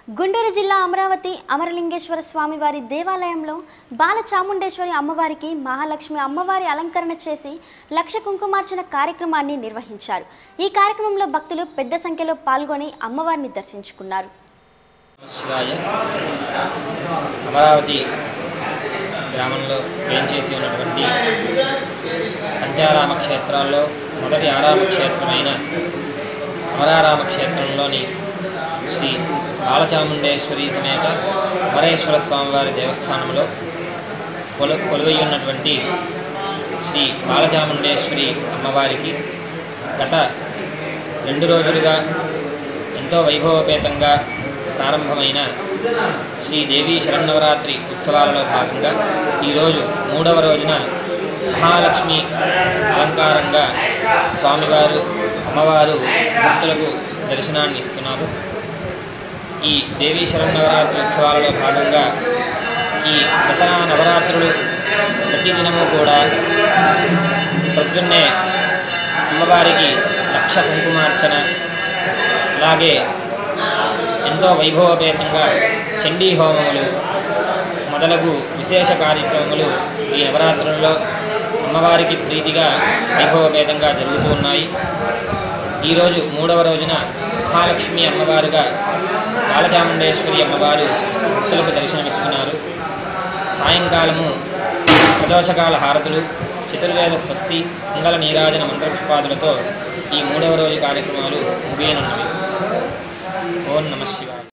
గుంటూరు జిల్లా అమరావతి అమరలింగేశ్వర స్వామివారి దేవాలయంలో బాల చాముండేశ్వరి అమ్మవారికి మహాలక్ష్మి అమ్మవారి అలంకరణ చేసి లక్ష కుంకుమార్చన కార్యక్రమాన్ని నిర్వహించారు ఈ కార్యక్రమంలో భక్తులు పెద్ద సంఖ్యలో పాల్గొని అమ్మవారిని దర్శించుకున్నారు శివాయ అమరావతి గ్రామంలో వేంచేసి ఉన్నటువంటి పంచారామ క్షేత్రాల్లో మొదటి ఆరామ క్షేత్రమైన అమరారామ క్షేత్రంలోని శ్రీ బాలచాముండేశ్వరి సమేత అమరేశ్వర స్వామివారి దేవస్థానంలో కొలు కొలువై ఉన్నటువంటి శ్రీ బాలచాముండేశ్వరి అమ్మవారికి గత రెండు రోజులుగా ఎంతో వైభవపేతంగా ప్రారంభమైన శ్రీ దేవీ శరన్నవరాత్రి ఉత్సవాలలో భాగంగా ఈరోజు మూడవ రోజున మహాలక్ష్మి అలంకారంగా స్వామివారు అమ్మవారు భక్తులకు దర్శనాన్ని ఇస్తున్నారు ఈ దేవీ శరన్నవరాత్రి ఉత్సవాలలో భాగంగా ఈ దసరా నవరాత్రులు ప్రతిదినము కూడా పొద్దున్నే అమ్మవారికి లక్ష కుంకుమార్చన అలాగే ఎంతో వైభవపేతంగా చండీ హోమములు మొదలగు విశేష కార్యక్రమములు ఈ నవరాత్రులలో అమ్మవారికి ప్రీతిగా వైభవపేతంగా జరుగుతూ ఉన్నాయి ఈరోజు మూడవ రోజున మహాలక్ష్మి అమ్మవారుగా బాలచాముండేశ్వరి అమ్మవారు భక్తులకు దర్శనమిస్తున్నారు సాయంకాలము ప్రదోషకాల హారతులు చతుర్వేద స్వస్తి మంగళ నీరాజన మంత్రపుష్పాదులతో ఈ మూడవ రోజు కార్యక్రమాలు ముగియనున్నవి ఓం నమ శివాయ